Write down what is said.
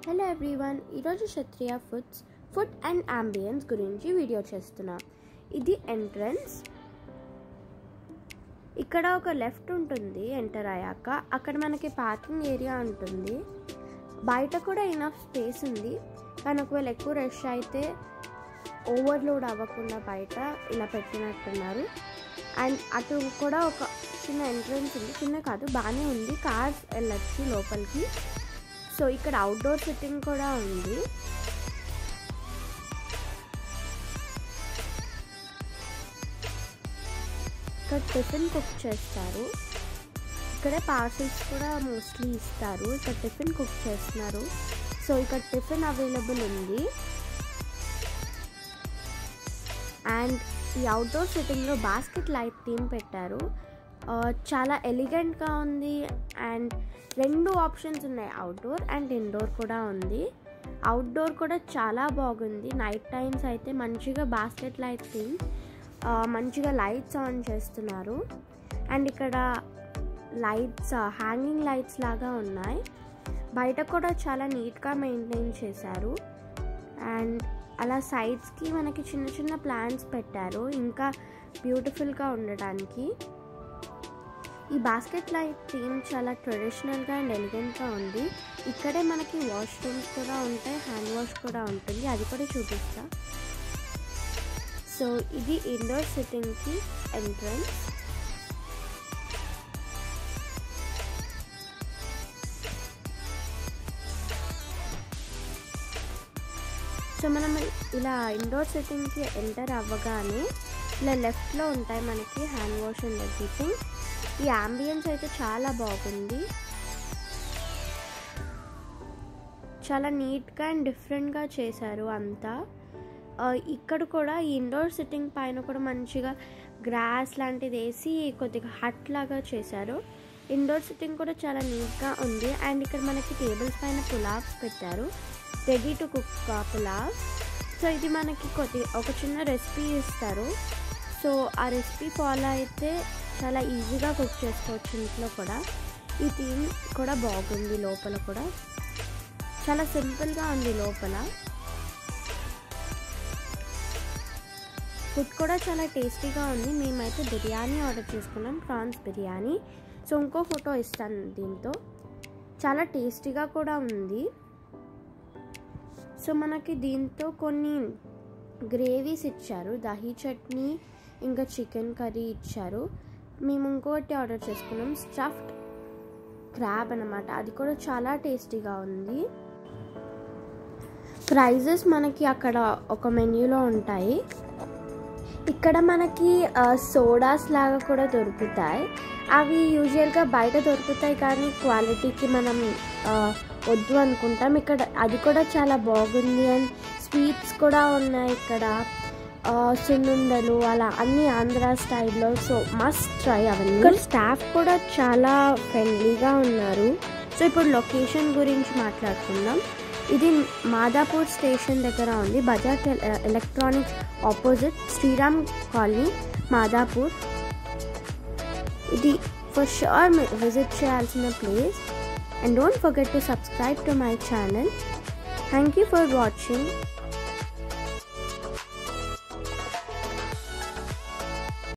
hello everyone ఈరోజు Kshatriya foods food and ambience గురించి video చేస్తున్నా ఇది ఎంట్రన్స్ ఇక్కడ ఒక లెఫ్ట్ ఉంటుంది ఎంటర్ అయ్యాక అక్కడ మనకి పార్కింగ్ ఏరియా ఉంటుంది బయట కూడా ఇనఫ్ స్పేస్ ఉంది కానీ ఒకవేళ ఎక్కువ రష్ అయితే ఓవర్లోడ్ అవ్వకుండా బయట ఇలా పెట్టినట్టున్నారు అండ్ అటు కూడా ఒక చిన్న ఎంట్రన్స్ ఉంది చిన్న కాదు బాగానే ఉంది కార్స్ వెళ్ళొచ్చు లోపలికి సో ఇక్కడ అవుట్డోర్ సిట్టింగ్ కూడా ఉంది ఇక్కడ టిఫిన్ కుక్ చేస్తారు ఇక్కడే పార్సల్స్ కూడా మోస్ట్లీ ఇస్తారు ఇక్కడ టిఫిన్ కుక్ చేస్తున్నారు సో ఇక్కడ టిఫిన్ అవైలబుల్ ఉంది అండ్ ఈ అవుట్డోర్ సిట్టింగ్లో బాస్కెట్ లైట్ థీమ్ పెట్టారు ఆ, చాలా ఎలిగెంట్గా ఉంది అండ్ రెండు ఆప్షన్స్ ఉన్నాయి అవుట్డోర్ అండ్ ఇండోర్ కూడా ఉంది అవుట్డోర్ కూడా చాలా బాగుంది నైట్ టైమ్స్ అయితే మంచిగా బాస్కెట్ లైట్ థీమ్ ఆ, మంచిగా లైట్స్ ఆన్ చేస్తున్నారు అండ్ ఇక్కడ లైట్స్ హ్యాంగింగ్ లైట్స్ లాగా ఉన్నాయి బయట కూడా చాలా నీట్గా మెయింటైన్ చేశారు అండ్ అలా సైడ్స్కి మనకి చిన్న చిన్న ప్లాంట్స్ పెట్టారు ఇంకా బ్యూటిఫుల్గా ఉండడానికి ఈ బాస్కెట్ లైట్ థీమ్ చాలా ట్రెడిషనల్గా అండ్ ఎలిగెంట్గా ఉంది ఇక్కడే మనకి వాష్రూమ్స్ కూడా ఉంటాయి హ్యాండ్ వాష్ కూడా ఉంటుంది అది కూడా చూపిస్తా సో ఇది ఇండోర్ సిట్టింగ్కి ఎంట్రన్స్ సో మనం ఇలా ఇండోర్ సెట్టింగ్కి ఎంటర్ అవ్వగానే ఇలా లెఫ్ట్లో ఉంటాయి మనకి హ్యాండ్ వాష్ అండ్ ఎవ్రీథింగ్ ఈ అంబియన్స్ అయితే చాలా బాగుంది చాలా నీట్గా అండ్ డిఫరెంట్గా చేశారు అంతా ఆ, ఇక్కడ కూడా ఈ ఇండోర్ సిట్టింగ్ పైన కూడా మంచిగా గ్రాస్ లాంటిది వేసి కొద్దిగా హట్ లాగా చేశారు ఇండోర్ సిట్టింగ్ కూడా చాలా నీట్గా ఉంది అండ్ ఇక్కడ మనకి టేబుల్స్ పైన పులావ్స్ పెట్టారు ready to cook pulao so ఇది మనకి కొద్ది ఒక చిన్న రెసిపీ ఇస్తారు సో ఆ రెసిపీ ఫాలో అయితే చాలా ఈజీగా కుక్ చేసుకోవచ్చు ఇంట్లో కూడా ఈ థీమ్ కూడా బాగుంది లోపల కూడా చాలా సింపుల్గా ఉంది లోపల ఫుడ్ కూడా చాలా టేస్టీగా ఉంది మేమైతే బిర్యానీ ఆర్డర్ చేసుకున్నాం ప్రాన్స్ బిర్యానీ సో ఇంకో ఫోటో ఇస్తాను దీంతో చాలా టేస్టీగా కూడా ఉంది సో మనకి దీంతో కొన్ని గ్రేవీస్ ఇచ్చారు దహీ చట్నీ ఇంకా చికెన్ కర్రీ ఇచ్చారు మేము ఇంకోటి ఆర్డర్ చేసుకున్నాం స్టఫ్డ్ క్రాబ్ అనమాట అది కూడా చాలా టేస్టీగా ఉంది ప్రైజెస్ మనకి అక్కడ ఒక మెన్యూలో ఉంటాయి ఇక్కడ మనకి సోడాస్ లాగా కూడా దొరుకుతాయి అవి యూజువల్గా బయట దొరుకుతాయి కానీ క్వాలిటీకి మనం ఆ, వద్దు అనుకుంటాం ఇక్కడ అది కూడా చాలా బాగుంది అండ్ స్వీట్స్ కూడా ఉన్నాయి ఇక్కడ ఆ, సున్నుండలు అలా అన్ని ఆంధ్ర స్టైల్లో సో మస్ట్ ట్రై అవన్నీ ఇక్కడ స్టాఫ్ కూడా చాలా ఫ్రెండ్లీగా ఉన్నారు సో ఇప్పుడు లొకేషన్ గురించి మాట్లాడుకుందాం ఇది మాదాపూర్ స్టేషన్ దగ్గర ఉంది బజాజ్ ఎల- electronics opposite Sriram colony Madhapur ఇది ఫర్ షూర్ విజిట్ చేయాల్సిన place and don't forget to subscribe to my channel thank you for watching